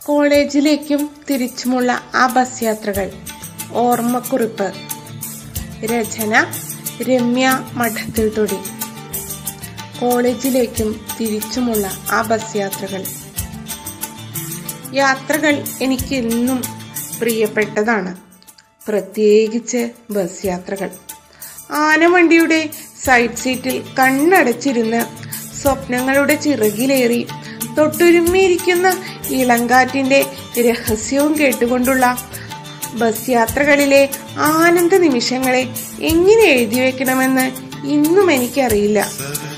കോളേജിലേക്കും തിരിച്ചുമുള്ള ആ ബസ് യാത്രകൾ ഓർമ്മക്കുറിപ്പ് രചന രമ്യ മഠത്തിൽ തൊടി കോളേജിലേക്കും തിരിച്ചുമുള്ള ആ ബസ് യാത്രകൾ യാത്രകൾ എനിക്ക് എന്നും പ്രിയപ്പെട്ടതാണ് പ്രത്യേകിച്ച് ബസ് യാത്രകൾ ആനവണ്ടിയുടെ സൈഡ് സീറ്റിൽ കണ്ണടച്ചിരുന്ന് സ്വപ്നങ്ങളുടെ ചിറകിലേറി തൊട്ടുരുമ്മിയിരിക്കുന്ന ഇളങ്കാറ്റിന്റെ രഹസ്യവും കേട്ടുകൊണ്ടുള്ള ബസ് യാത്രകളിലെ ആനന്ദ നിമിഷങ്ങളെ എങ്ങനെ എഴുതി വെക്കണമെന്ന് ഇന്നും എനിക്കറിയില്ല